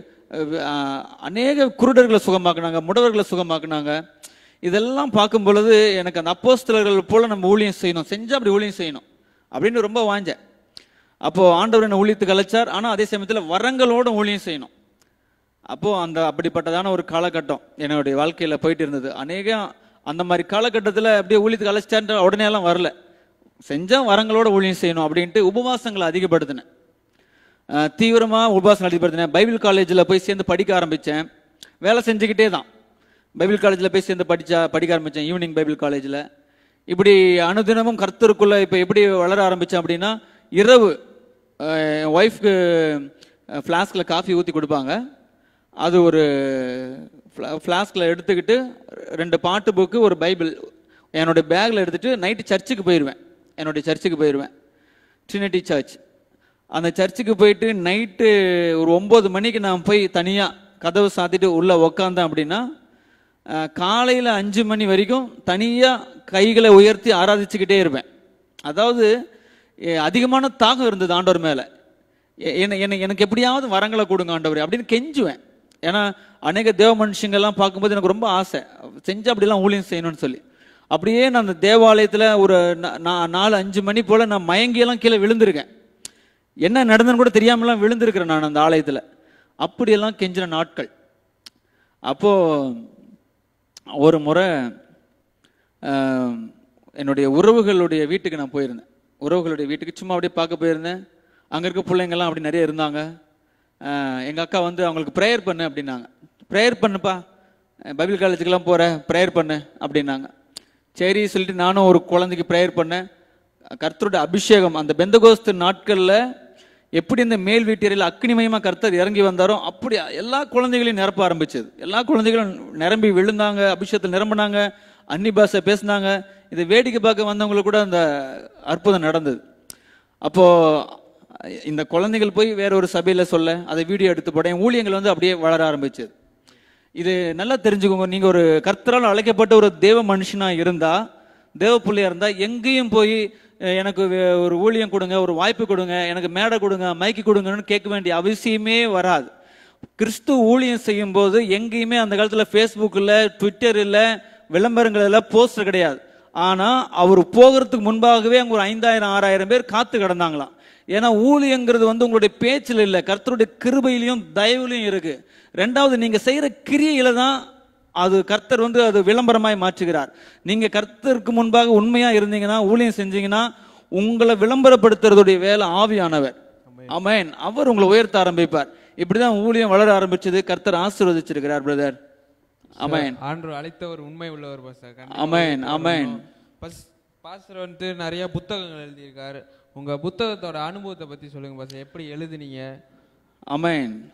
[SPEAKER 2] அஹ், அநேக குருடர்களை சுகமாக்குனாங்க முடவர்களை சுகமாக்குனாங்க இதெல்லாம் பார்க்கும் பொழுது எனக்கு அந்த அப்போஸ்தலர்கள் போல நம்ம ஊழியம் செய்யணும் செஞ்சா அப்படி ஊழியம் செய்யணும் அப்படின்னு ரொம்ப வாஞ்சேன் அப்போ ஆண்டவர் என்ன ஊழியத்துக்கு அழைச்சார் ஆனா அதே சமயத்துல வரங்களோட ஊழியம் செய்யணும் அப்போ அந்த அப்படிப்பட்டதான ஒரு காலகட்டம் என்னுடைய வாழ்க்கையில போயிட்டு இருந்தது அநேகம் அந்த மாதிரி காலகட்டத்துல அப்படியே ஊழியத்துக்கு அழைச்சிட்டான்ற உடனே எல்லாம் வரல செஞ்சா வரங்களோட ஊழியம் செய்யணும் அப்படின்ட்டு உபவாசங்களை அதிகப்படுத்தினேன் அஹ் தீவிரமா உபவாசம் அதிகப்படுத்தினேன் பைபிள் காலேஜில் போய் சேர்ந்து படிக்க ஆரம்பிச்சேன் வேலை செஞ்சுக்கிட்டே தான் பைபிள் காலேஜில் போய் சேர்ந்து படிச்சா படிக்க ஆரம்பிச்சேன் ஈவினிங் பைபிள் காலேஜில் இப்படி அனுதினமும் கர்த்தருக்குள்ள இப்போ எப்படி வளர ஆரம்பிச்சேன் அப்படின்னா இரவு அஹ் என் ஒய்ஃப்க்கு ஃப்ளாஸ்கில் காஃபி ஊற்றி கொடுப்பாங்க அது ஒரு ஃப்ளாஸ்கில் எடுத்துக்கிட்டு ரெண்டு பாட்டு புக்கு ஒரு பைபிள் என்னுடைய பேக்கில் எடுத்துட்டு நைட்டு சர்ச்சுக்கு போயிடுவேன் என்னுடைய சர்ச்சுக்கு போயிடுவேன் ட்ரினிட்டி சர்ச் அந்த சர்ச்சுக்கு போயிட்டு நைட்டு ஒரு ஒம்பது மணிக்கு நான் போய் தனியாக கதவு சாத்திட்டு உள்ளே உக்காந்தேன் அப்படின்னா காலையில் அஞ்சு மணி வரைக்கும் தனியாக கைகளை உயர்த்தி ஆராதிச்சுக்கிட்டே இருப்பேன் அதாவது எ, அதிகமான தாகம் இருந்தது ஆண்டவர் மேலே என்ன எனக்கு எனக்கு எப்படியாவது வரங்களை கொடுங்க ஆண்டவர் அப்படின்னு கெஞ்சுவேன் ஏன்னா அநேக தேவ மனுஷங்கள்லாம் பார்க்கும்போது எனக்கு ரொம்ப ஆசை செஞ்சு அப்படிலாம் ஊழியம் செய்யணும்னு சொல்லி அப்படியே நான் அந்த தேவாலயத்தில் ஒரு நா- நா- நாலு அஞ்சு மணி போல் நான் மயங்கியெல்லாம் கீழே விழுந்திருக்கேன் என்ன நடந்ததுன்னு கூட தெரியாமலாம் விழுந்திருக்கிறேன் நான் அந்த ஆலயத்தில் அப்படியெல்லாம் கெஞ்சின நாட்கள் அப்போ ஒரு முறை ஆம், என்னுடைய உறவுகளுடைய வீட்டுக்கு நான் போயிருந்தேன் உறவுகளுடைய வீட்டுக்கு சும்மா அப்படியே பார்க்க போயிருந்தேன் அங்கே இருக்க பிள்ளைங்கள்லாம் அப்படி நிறைய இருந்தாங்க எங்கள் அக்கா வந்து அவங்களுக்கு ப்ரேயர் பண்ணு அப்படின்னாங்க ப்ரேயர் பண்ணுப்பா அஹ் பைபிள் காலேஜுக்கெல்லாம் போகிறேன் ப்ரேயர் பண்ணு அப்படின்னாங்க சரி சொல்லிட்டு நானும் ஒரு குழந்தைக்கு ப்ரேயர் பண்ணேன் கர்த்தருடைய அபிஷேகம் அந்த பெந்தகோஸ்து நாட்களில் எப்படி இந்த மேல் வீட்டியறையில் அக்னிமயமா கர்த்தர் இறங்கி வந்தாரோ அப்படி எல்லா குழந்தைகளையும் நிரப்ப ஆரம்பிச்சது எல்லா குழந்தைகளும் நிரம்பி விழுந்தாங்க அபிஷேகத்தில் நிரம்பினாங்க அன்னி பாஷை பேசினாங்க இதை வேடிக்கை பார்க்க வந்தவங்களுக்கு கூட அந்த அற்புதம் நடந்தது அப்போ இந்த குழந்தைகள் போய் வேற ஒரு சபையில சொல்ல அதை வீடியோ எடுத்து போட என் ஊழியங்கள் வந்து அப்படியே வளர ஆரம்பிச்சது இது நல்லா தெரிஞ்சுக்கோங்க நீங்க ஒரு கர்த்தரால் அழைக்கப்பட்ட ஒரு தேவ மனுஷனா இருந்தா தேவ பிள்ளையா இருந்தா எங்கேயும் போய் அஹ், எனக்கு வே- ஒரு ஊழியம் கொடுங்க ஒரு வாய்ப்பு கொடுங்க எனக்கு மேடை கொடுங்க மைக்கு கொடுங்கன்னு கேட்க வேண்டிய அவசியமே வராது கிறிஸ்து ஊழியம் செய்யும் போது எங்கேயுமே அந்த காலத்துல ஃபேஸ்புக் இல்ல ட்விட்டர் இல்ல விளம்பரங்கள் இல்ல போஸ்டர் கிடையாது ஆனா அவர் போகிறதுக்கு முன்பாகவே அங்க ஒரு ஐந்தாயிரம் ஆறாயிரம் பேர் காத்து கிடந்தாங்களாம் ஏன்னா ஊழியங்கிறது வந்து உங்களுடைய பேச்சில் இல்லை கர்த்தருடைய கிருபையிலையும் தயவுலையும் இருக்கு ரெண்டாவது நீங்க செய்யற கிரியையில தான் அது கர்த்தர் வந்து அது விளம்பரமாய் மாற்றுகிறார் நீங்க கர்த்தருக்கு முன்பாக உண்மையா இருந்தீங்கன்னா ஊழியம் செஞ்சீங்கன்னா உங்களை விளம்பரப்படுத்துறதுடைய வேலை ஆவியானவர் ஆமென் அவர் உங்களை உயர்த்த ஆரம்பிப்பார் இப்படிதான் ஊழியம் வளர ஆரம்பிச்சது கர்த்தர் ஆசீர்வதிச்சிருக்கிறார் பிரதர் ஆமென்
[SPEAKER 1] ஆண்டு அழைத்த ஒரு உண்மை உள்ளவர் பாஸ்டர்
[SPEAKER 2] ஆமென், ஆமென்.
[SPEAKER 1] பாஸ்டர் வந்துட்டு நிறைய புத்தகங்கள் எழுதியிருக்காரு உங்க புத்தகத்தோட அனுபவத்தை பத்தி சொல்லுங்க பாஸ்டர் எப்படி எழுதுனீங்க
[SPEAKER 2] அமேன்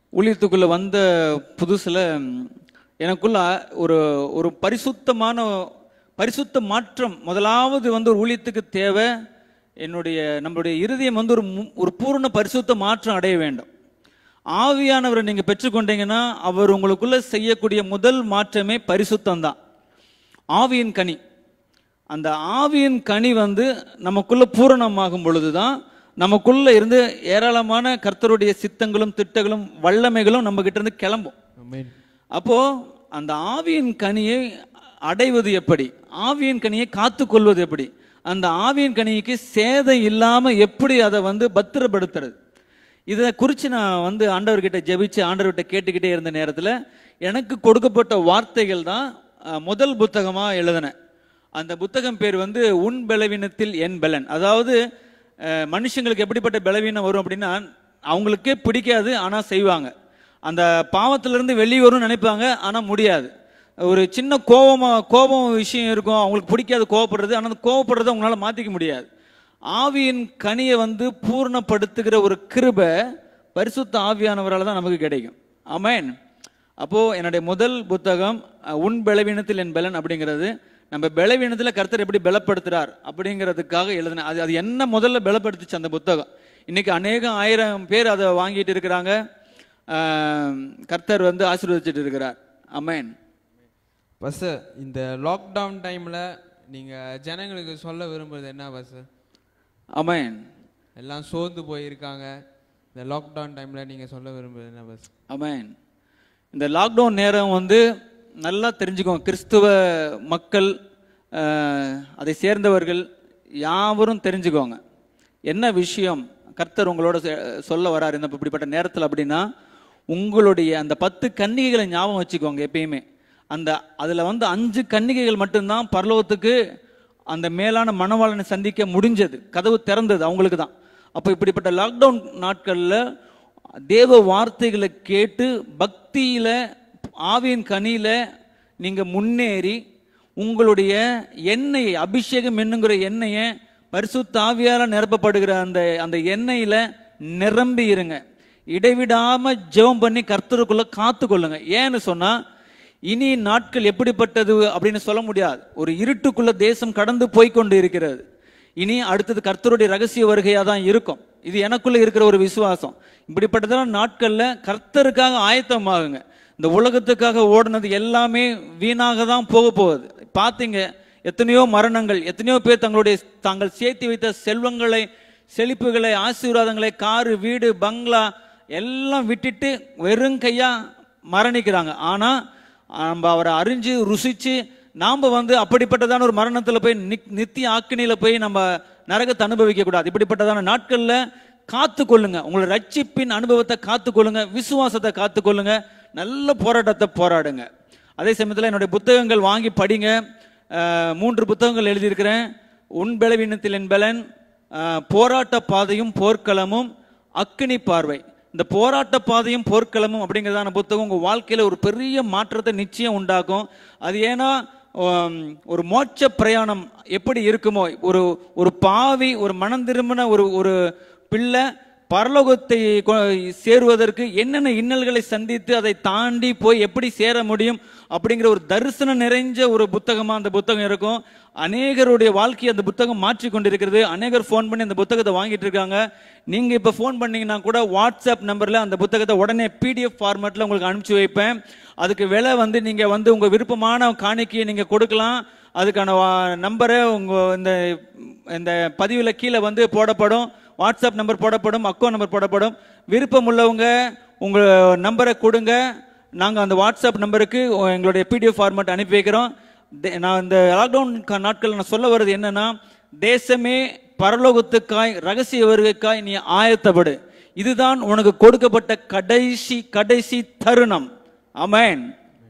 [SPEAKER 2] ஊழியத்துக்குள்ள வந்த புதுசுல ம், எனக்குள்ள ஒரு ஒரு பரிசுத்தமான பரிசுத்த மாற்றம் முதலாவது வந்து ஒரு ஊழியத்துக்கு தேவை என்னுடைய நம்மளுடைய இருதயம் வந்து ஒரு மு- ஒரு பூரண பரிசுத்த மாற்றம் அடைய வேண்டும் ஆவியானவரை நீங்க பெற்றுக்கொண்டீங்கன்னா அவர் உங்களுக்குள்ள செய்யக்கூடிய முதல் மாற்றமே பரிசுத்தம் தான் ஆவியின் கனி அந்த ஆவியின் கனி வந்து நமக்குள்ள பூரணமாகும் பொழுதுதான் நமக்குள்ள இருந்து ஏராளமான கர்த்தருடைய சித்தங்களும் திட்டங்களும் வல்லமைகளும் நம்ம கிட்ட இருந்து கிளம்பும்
[SPEAKER 1] ஆமென்
[SPEAKER 2] அப்போ அந்த ஆவியின் கனியை அடைவது எப்படி ஆவியின் கனியை காத்துக்கொள்வது எப்படி அந்த ஆவியின் கனிக்கு சேதம் இல்லாம எப்படி அதை வந்து பத்திரப்படுத்துறது இதை குறித்து நான் வந்து ஆண்டவர்கிட்ட ஜெபிச்சு ஆண்டவர்கிட்ட கேட்டுக்கிட்டே இருந்த நேரத்தில் எனக்கு கொடுக்கப்பட்ட வார்த்தைகள் தான் அஹ், முதல் புத்தகமா எழுதினேன் அந்த புத்தகம் பேர் வந்து உன் பலவீனத்தில் என் பலன் அதாவது அஹ், மனுஷங்களுக்கு எப்படிப்பட்ட பலவீனம் வரும் அப்படின்னா அவங்களுக்கே பிடிக்காது ஆனா செய்வாங்க அந்த பாவத்திலிருந்து வெளியே வரும்னு நினைப்பாங்க ஆனா முடியாது ஒரு சின்ன கோபமா கோபம் விஷயம் இருக்கும் அவங்களுக்கு பிடிக்காது கோவப்படுறது ஆனா அந்த கோவப்படுறதை அவங்களால மாத்திக்க முடியாது ஆவியின் கனியை வந்து பூர்ணப்படுத்துகிற ஒரு கிருபை பரிசுத்த ஆவியானவரால் தான் நமக்கு கிடைக்கும் ஆமென் அப்போ என்னுடைய முதல் புத்தகம் அஹ், உன் பலவீனத்தில் என் பலன் அப்படிங்கிறது நம்ம பலவீனத்தில் கர்த்தர் எப்படி பலப்படுத்துறார் அப்படிங்கிறதுக்காக எழுதினேன் அது அது என்ன முதல்ல பலப்படுத்துச்சு அந்த புத்தகம் இன்னைக்கு அநேகம் ஆயிரம் பேர் அதை வாங்கிட்டு இருக்கிறாங்க அஹ், கர்த்தர் வந்து ஆசீர்வதிச்சிட்டு இருக்கிறார் ஆமென்
[SPEAKER 1] பஸ் இந்த லாக்டவுன் டைம்ல நீங்க ஜனங்களுக்கு சொல்ல விரும்புறது என்ன பஸ்
[SPEAKER 2] ஆமென்
[SPEAKER 1] எல்லாம் சோர்ந்து போயிருக்காங்க இந்த லாக்டவுன் டைம்ல நீங்க சொல்ல விரும்புறது என்ன பஸ்
[SPEAKER 2] ஆமென் இந்த லாக்டவுன் நேரம் வந்து நல்லா தெரிஞ்சுக்கோங்க கிறிஸ்துவ மக்கள் அஹ், அதை சேர்ந்தவர்கள் யாவரும் தெரிஞ்சுக்கோங்க என்ன விஷயம் கர்த்தர் உங்களோட செ- சொல்ல வராரு இந்த இப்படிப்பட்ட நேரத்தில் அப்படின்னா உங்களுடைய அந்த பத்து கன்னிகைகளை ஞாபகம் வச்சுக்கோங்க எப்பயுமே அந்த அதில் வந்து அஞ்சு கன்னிகைகள் மட்டும்தான் பரலோகத்துக்கு அந்த மேலான மணவாளனை சந்திக்க முடிஞ்சது கதவு திறந்தது அவங்களுக்கு தான் அப்போ இப்படிப்பட்ட லாக்டவுன் நாட்களில் தேவ வார்த்தைகளை கேட்டு பக்தியில ஆவியின் கனியில நீங்க முன்னேறி உங்களுடைய எண்ணெயை அபிஷேகம் என்னங்கிற எண்ணெயை பரிசுத்த ஆவியால நிரப்பப்படுகிற அந்த அந்த எண்ணெயில நிரம்பி இருங்க இடைவிடாம ஜெபம் பண்ணி கர்த்தருக்குள்ள காத்து கொள்ளுங்க ஏன்னு சொன்னா இனி நாட்கள் எப்படிப்பட்டது அப்படின்னு சொல்ல முடியாது ஒரு இருட்டுக்குள்ள தேசம் கடந்து போய்க்கொண்டு இருக்கிறது இனி அடுத்தது கர்த்தருடைய ரகசிய வருகையா தான் இருக்கும் இது எனக்குள்ள இருக்கிற ஒரு விசுவாசம் இப்படிப்பட்டதான நாட்கள்ல கர்த்தருக்காக ஆயத்தமாகுங்க இந்த உலகத்துக்காக ஓடுனது எல்லாமே வீணாக தான் போக போகுது பாத்தீங்க எத்தனையோ மரணங்கள் எத்தனையோ பேர் தங்களுடைய தாங்கள் சேர்த்து வைத்த செல்வங்களை செழிப்புகளை ஆசீர்வாதங்களை காரு வீடு பங்களா எல்லாம் விட்டுட்டு வெறும் கையா மரணிக்கிறாங்க ஆனா நம்ம அவரை அறிஞ்சு ருசிச்சு நாம வந்து அப்படிப்பட்டதான ஒரு மரணத்துல போய் நிக்- நித்திய ஆக்கினியில போய் நம்ம நரகத்தை அனுபவிக்க கூடாது இப்படிப்பட்டதான நாட்கள்ல காத்து கொள்ளுங்க உங்களோட ரட்சிப்பின் அனுபவத்தை காத்து கொள்ளுங்க விசுவாசத்தை காத்து கொள்ளுங்க நல்ல போராட்டத்தை போராடுங்க அதே சமயத்தில் என்னுடைய புத்தகங்கள் வாங்கி படிங்க அஹ், மூன்று புத்தகங்கள் எழுதியிருக்கிறேன் உன் பலவீனத்தில் என் பலன் அஹ், போராட்ட பாதையும் போர்க்களமும் அக்கினி பார்வை இந்த போராட்ட பாதையும் போர்க்களமும் அப்படிங்கிறதான புத்தகம் உங்க வாழ்க்கையில ஒரு பெரிய மாற்றத்தை நிச்சயம் உண்டாக்கும் அது ஏன்னா உம், ஒரு மோட்ச பிரயாணம் எப்படி இருக்குமோ ஒரு ஒரு பாவி ஒரு மனம் திரும்பின ஒரு ஒரு பிள்ளை பரலோகத்தை கொ- சேருவதற்கு என்னென்ன இன்னல்களை சந்தித்து அதை தாண்டி போய் எப்படி சேர முடியும் அப்படிங்கிற ஒரு தரிசனம் நிறைஞ்ச ஒரு புத்தகமா அந்த புத்தகம் இருக்கும் அநேகருடைய வாழ்க்கையை அந்த புத்தகம் மாற்றி கொண்டிருக்கிறது அநேகர் ஃபோன் பண்ணி அந்த புத்தகத்தை வாங்கிட்டு இருக்காங்க நீங்க இப்ப ஃபோன் பண்ணீங்கன்னா கூட வாட்ஸ்அப் நம்பர்ல அந்த புத்தகத்தை உடனே பிடிஎஃப் ஃபார்மேட்ல உங்களுக்கு அனுப்பிச்சு வைப்பேன் அதுக்கு விலை வந்து நீங்க வந்து உங்க விருப்பமான காணிக்கையை நீங்க கொடுக்கலாம் அதுக்கான வா- நம்பரை உங்க இந்த இந்த பதிவுல கீழே வந்து போடப்படும் வாட்ஸ்அப் நம்பர் போடப்படும் அக்கௌண்ட் நம்பர் போடப்படும் விருப்பம் உள்ளவங்க உங்க நம்பரை கொடுங்க நாங்க அந்த வாட்ஸ்அப் நம்பருக்கு எங்களுடைய பிடிஎஃப் ஃபார்மேட் அனுப்பி வைக்கிறோம் தே- நான் இந்த லாக்டவுன் நாட்கள் நான் சொல்ல வர்றது என்னன்னா தேசமே பரலோகத்துக்காய் ரகசிய வருகைக்காய் நீ ஆயத்தப்படு இதுதான் உனக்கு கொடுக்கப்பட்ட கடைசி கடைசி தருணம் ஆமென்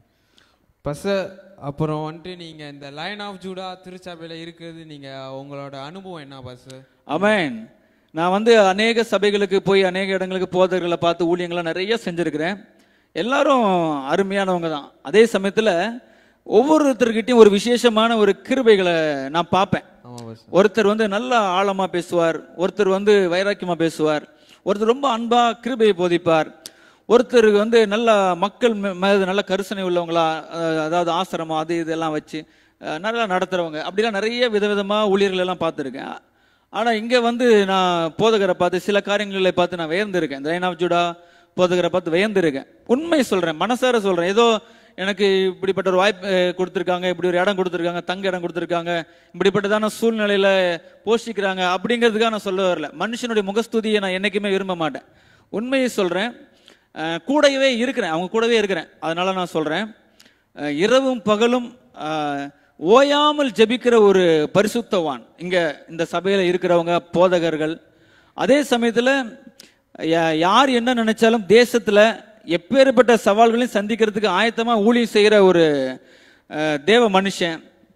[SPEAKER 1] பஸ் அப்புறம் வந்துட்டு நீங்க இந்த லைன் ஆஃப் ஜூடா திருச்சபையில இருக்கிறது நீங்க உங்களோட அனுபவம் என்ன பஸ்
[SPEAKER 2] ஆமென் நான் வந்து அநேக சபைகளுக்கு போய் அநேக இடங்களுக்கு போதர்களை பார்த்து ஊழியங்கள்லாம் நிறைய செஞ்சிருக்கிறேன் எல்லாரும் அருமையானவங்க தான் அதே சமயத்துல ஒவ்வொருத்தர்கிட்டயும் ஒரு விசேஷமான ஒரு கிருபைகளை நான் பார்ப்பேன்
[SPEAKER 1] ஆமா பஸ்
[SPEAKER 2] ஒருத்தர் வந்து நல்ல ஆழமா பேசுவார் ஒருத்தர் வந்து வைராக்கியமா பேசுவார் ஒருத்தர் ரொம்ப அன்பா கிருபையை போதிப்பார் ஒருத்தருக்கு வந்து நல்ல மக்கள் மே- மேல நல்ல கரிசனை உள்ளவங்களா அஹ், அதாவது ஆசிரமம் அது இதெல்லாம் வச்சு அஹ், நல்லா நடத்துறவங்க அப்படிலாம் நிறைய விதவிதமா ஊழியர்கள் எல்லாம் பார்த்துருக்கேன் ஆனா இங்க வந்து நான் போதகரை பார்த்து சில காரியங்களை பார்த்து நான் வியந்திருக்கேன் இந்த லைன் ஆஃப் ஜூடா போதகரை பார்த்து வியந்திருக்கேன் உண்மை சொல்றேன் மனசார சொல்றேன் ஏதோ எனக்கு இப்படிப்பட்ட ஒரு வாய்ப்பு அஹ், கொடுத்திருக்காங்க இப்படி ஒரு இடம் கொடுத்திருக்காங்க தங்க இடம் கொடுத்திருக்காங்க இப்படிப்பட்டதான சூழ்நிலையில போஷிக்கிறாங்க அப்படிங்கிறதுக்காக நான் சொல்ல வரல மனுஷனுடைய முகஸ்துதியை நான் என்னைக்குமே விரும்ப மாட்டேன் உண்மையை சொல்றேன் அஹ், கூடவே இருக்கிறேன் அவங்க கூடவே இருக்கிறேன் அதனால நான் சொல்றேன் அஹ், இரவும் பகலும் அஹ், ஓயாமல் ஜெபிக்கிற ஒரு பரிசுத்தவான் இங்க இந்த சபையில இருக்கிறவங்க போதகர்கள் அதே சமயத்துல யா- யார் என்ன நினைச்சாலும் தேசத்துல எப்பேற்பட்ட சவால்களையும் சந்திக்கிறதுக்கு ஆயத்தமா ஊழியம் செய்யற ஒரு அஹ், தேவ மனுஷன்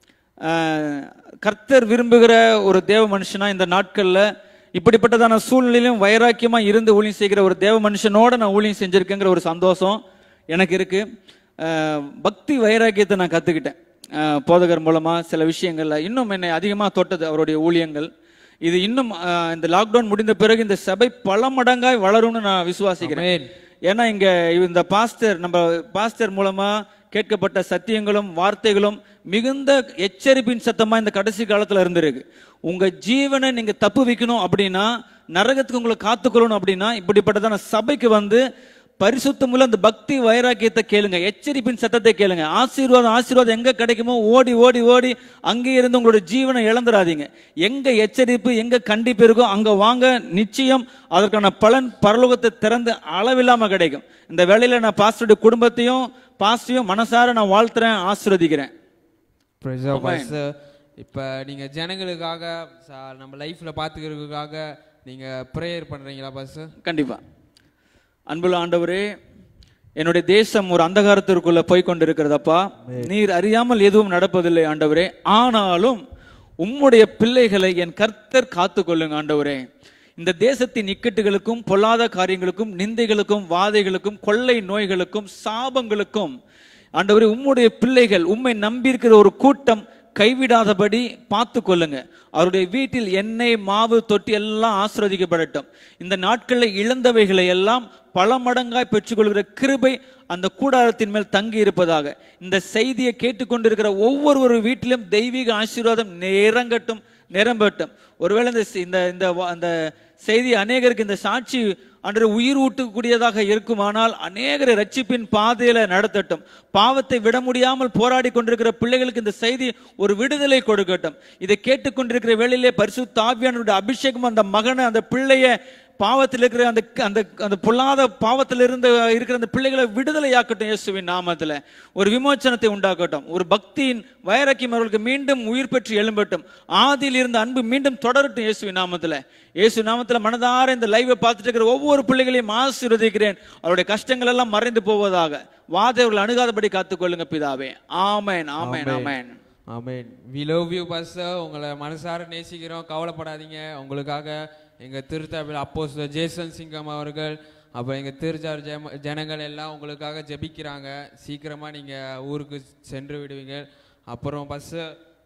[SPEAKER 2] அஹ், கர்த்தர் விரும்புகிற ஒரு தேவ மனுஷனா இந்த நாட்கள்ல இப்படிப்பட்டதான சூழ்நிலையிலும் வைராக்கியமா இருந்து ஊழியம் செய்கிற ஒரு தேவ மனுஷனோட நான் ஊழியம் செஞ்சிருக்கேங்கிற ஒரு சந்தோஷம் எனக்கு இருக்கு அஹ், பக்தி வைராக்கியத்தை நான் கத்துக்கிட்டேன் அஹ், போதகர் மூலமா சில விஷயங்கள்ல இன்னும் என்னை அதிகமா தொட்டது அவருடைய ஊழியங்கள் இது இன்னும் அஹ், இந்த லாக்டவுன் முடிந்த பிறகு இந்த சபை பல மடங்காய் வளரும்னு நான் விசுவாசிக்கிறேன்
[SPEAKER 1] ஆமென்.
[SPEAKER 2] ஏன்னா இங்க இந்த பாஸ்டர் நம்ம பாஸ்டர் மூலமா கேட்கப்பட்ட சத்தியங்களும் வார்த்தைகளும் மிகுந்த எச்சரிப்பின் சத்தமா இந்த கடைசி காலத்துல இருந்திருக்கு உங்க ஜீவனை நீங்க தப்பு வைக்கணும் அப்படின்னா நரகத்துக்கு உங்களை காத்துக்கொள்ளணும் அப்படின்னா இப்படிப்பட்டதான சபைக்கு வந்து பரிசுத்தமுள்ள அந்த பக்தி வைராக்கியத்தை கேளுங்க எச்சரிப்பின் சத்தத்தை கேளுங்க ஆசீர்வாதம் ஆசீர்வாதம் எங்க கிடைக்குமோ ஓடி ஓடி ஓடி அங்கே இருந்து உங்களோட ஜீவனை இழந்துடாதீங்க எங்க எச்சரிப்பு எங்க கண்டிப்பு இருக்கோ அங்க வாங்க நிச்சயம் அதற்கான பலன் பரலோகத்தை திறந்து அளவில்லாம கிடைக்கும் இந்த வேளையில நான் பாஸ்டருடைய குடும்பத்தையும் பாஸ்டையும் மனசார நான் வாழ்த்துறேன் ஆசீர்வதிக்கிறேன்
[SPEAKER 1] Praise the Lord, Pastor. இப்ப நீங்க ஜனங்களுக்காக ச- நம்ம லைஃப்ல பாத்துக்கிறதுக்காக நீங்க ப்ரேயர் பண்றீங்களா பாஸ்டர்
[SPEAKER 2] கண்டிப்பா அன்புள்ள ஆண்டவரே என்னுடைய தேசம் ஒரு அந்தகாரத்திற்குள்ள போய் கொண்டிருக்கிறதப்பா நீர் அறியாமல் எதுவும் நடப்பதில்லை ஆண்டவரே ஆனாலும் உம்முடைய பிள்ளைகளை என் கர்த்தர் காத்துக்கொள்ளுங்க ஆண்டவரே இந்த தேசத்தின் இக்கட்டுகளுக்கும் பொல்லாத காரியங்களுக்கும் நிந்தைகளுக்கும் வாதைகளுக்கும் கொள்ளை நோய்களுக்கும் சாபங்களுக்கும் ஆண்டவரே உம்முடைய பிள்ளைகள் உம்மை நம்பியிருக்கிற ஒரு கூட்டம் கைவிடாதபடி பார்த்து கொள்ளுங்க அவருடைய வீட்டில் எண்ணெய் மாவு தொட்டி எல்லாம் ஆசிர்வதிக்கப்படட்டும் இந்த நாட்களில் இழந்தவைகளை எல்லாம் பல மடங்காய் பெற்றுக்கொள்கிற கிருபை அந்த கூடாரத்தின் மேல் தங்கி இருப்பதாக இந்த செய்தியை கேட்டுக்கொண்டிருக்கிற ஒவ்வொரு வீட்டிலும் தெய்வீக ஆசீர்வாதம் நிறங்கட்டும் நிரம்பட்டும் ஒருவேளை இந்த சி- இந்த இந்த வா- அந்த செய்தி அநேகருக்கு இந்த சாட்சி அன்று உயிர் ஊட்டக்கூடியதாக இருக்குமானால் அநேகரை ரட்சிப்பின் பாதையில நடத்தட்டும் பாவத்தை விட முடியாமல் போராடி கொண்டிருக்கிற பிள்ளைகளுக்கு இந்த செய்தி ஒரு விடுதலை கொடுக்கட்டும் இதை கேட்டுக்கொண்டிருக்கிற வேளையிலே பரிசுத்த ஆவியானவருடைய அபிஷேகம் அந்த மகனை அந்த பிள்ளைய பாவத்தில் இருக்கிற அந்த அந்த அந்த பொல்லாத பாவத்தில் இருந்து இருக்கிற அந்த பிள்ளைகளை விடுதலையாக்கட்டும் இயேசுவின் நாமத்துல ஒரு விமோச்சனத்தை உண்டாக்கட்டும் ஒரு பக்தியின் வைராக்கியம் அவர்களுக்கு மீண்டும் உயிர் பெற்று எழும்பட்டும் ஆதியில் இருந்த அன்பு மீண்டும் தொடரட்டும் இயேசுவின் நாமத்துல இயேசு நாமத்துல மனதார இந்த லைவை பார்த்துட்டு இருக்கிற ஒவ்வொரு பிள்ளைகளையும் ஆசீர்வதிக்கிறேன் அவருடைய கஷ்டங்கள் எல்லாம் மறைந்து போவதாக வாதையவர்கள் அணுகாதபடி காத்துக்கொள்ளுங்க பிதாவே amen amen amen
[SPEAKER 1] amen we love you pastor உங்களை மனசார நேசிக்கிறோம் கவலைப்படாதீங்க உங்களுக்காக எங்க திருத்தாவில் அப்போஸ் ஜேசன் சிங்கம் அவர்கள் அப்புறம் எங்க திருச்சார் ஜெம- ஜனங்கள் எல்லாம் உங்களுக்காக ஜெபிக்கிறாங்க சீக்கிரமா நீங்க ஊருக்கு சென்று விடுவீங்க அப்புறம் பஸ்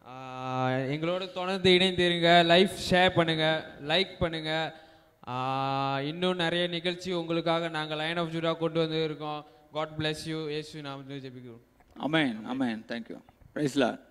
[SPEAKER 1] எங்களோட தொடர்ந்து இணைந்திருங்க லைஃப் ஷேர் பண்ணுங்க லைக் பண்ணுங்க ஆஹ் இன்னும் நிறைய நிகழ்ச்சி உங்களுக்காக நாங்கள் லைன் ஆஃப் ஜூடா கொண்டு வந்து இருக்கோம் காட் bless யூ இயேசு நாமத்தில் ஜெபிக்கிறோம்
[SPEAKER 2] amen amen thank you praise Lord